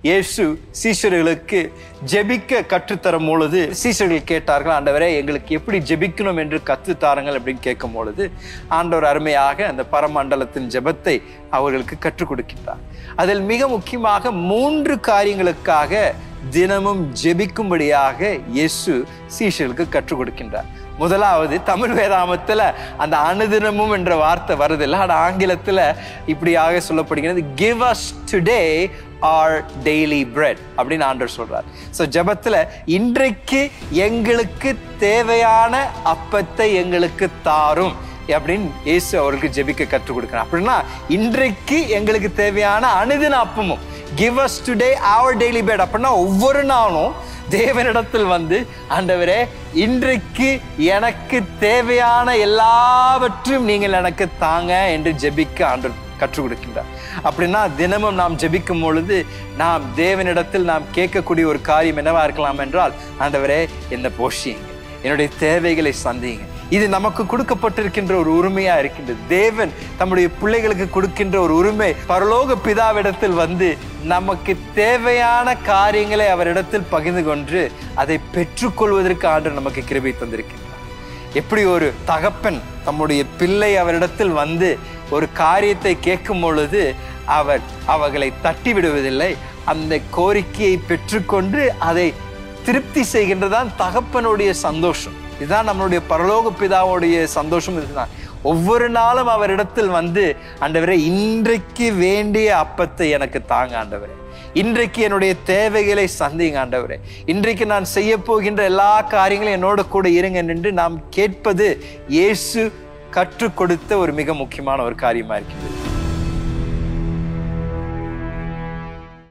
இயேசு சீஷர்களுக்கு ஜெபிக்க கற்றுத்தரும் பொழுது சீஷர்கள் கேட்டார்கள் ஆண்டவரே எங்களுக்கு எப்படி ஜெபிக்கணும் என்று கற்றுத்தாருங்கள் அப்படின்னு கேட்கும் பொழுது ஆண்டவர் அருமையாக அந்த பரமண்டலத்தின் ஜெபத்தை அவர்களுக்கு கற்றுக் கொடுக்கின்றார் அதில் மிக முக்கியமாக மூன்று காரியங்களுக்காக தினமும் ஜெபிக்கும்படியாக இயேசு சீஷர்களுக்கு கற்றுக் கொடுக்கின்றார் முதலாவது தமிழ் வேதாமத்துல அந்த அனுதினமும் என்ற வார்த்தை வருதில்ல ஆனா ஆங்கிலத்துல இப்படியாக சொல்லப்படுகிறது give us today our daily bread அப்படின்னு ஆண்டவர் சொல்றார் ஸோ ஜெபத்துல இன்றைக்கு எங்களுக்கு தேவையான அப்பத்தை எங்களுக்கு தாரும் அப்படின்னு இயேசு அவருக்கு ஜெபிக்க கற்றுக் கொடுக்கிறார் அப்படின்னா இன்றைக்கு எங்களுக்கு தேவையான அனுதின அப்பமும் give us today our daily bread அப்படின்னா ஒவ்வொரு நாளும் தேவனிடத்தில் வந்து ஆண்டவரே இன்றைக்கு எனக்கு தேவையான எல்லாவற்றையும் நீங்கள் எனக்கு தாங்க என்று ஜெபிக்க ஆண்டவர் கற்றுக் கொடுக்கின்றார் அப்படின்னா தினமும் நாம் ஜெபிக்கும் பொழுது நாம் தேவனிடத்தில் நாம் கேட்கக்கூடிய ஒரு காரியம் என்னவா இருக்கலாம் என்றால் ஆண்டவரே என்ன போஷியுங்க என்னுடைய தேவைகளை சந்திங்க இது நமக்கு கொடுக்கப்பட்டிருக்கின்ற ஒரு உரிமையா இருக்கின்றது தேவன் தம்முடைய பிள்ளைகளுக்கு கொடுக்கின்ற ஒரு உரிமை பரலோக பிதாவிடத்தில் வந்து நமக்கு தேவையான காரியங்களை அவரிடத்தில் பகிர்ந்து கொண்டு அதை பெற்றுக்கொள்வதற்கு ஆண்டு நமக்கு கிருபை தந்திருக்கின்றார் எப்படி ஒரு தகப்பன் தம்முடைய பிள்ளை அவரிடத்தில் வந்து ஒரு காரியத்தை கேட்கும் பொழுது அவர் அவர்களை தட்டி விடுவதில்லை அந்த கோரிக்கையை பெற்றுக்கொண்டு அதை திருப்தி செய்கின்றதான் தகப்பனுடைய சந்தோஷம் இதுதான் நம்மளுடைய பரலோக பிதாவுடைய சந்தோஷம் இதுதான் ஒவ்வொரு நாளும் அவரிடத்தில் வந்து ஆண்டவரே இன்றைக்கு வேண்டிய அப்பத்தை எனக்கு தாங்க ஆண்டவரே இன்றைக்கு என்னுடைய தேவைகளை சந்திங்க ஆண்டவரே இன்றைக்கு நான் செய்ய போகின்ற எல்லா காரியங்களும் என்னோட கூட இருங்க என்று நாம் கேட்பது இயேசு கற்றுக் கொடுத்த ஒரு மிக முக்கியமான ஒரு காரியமா இருக்கிறது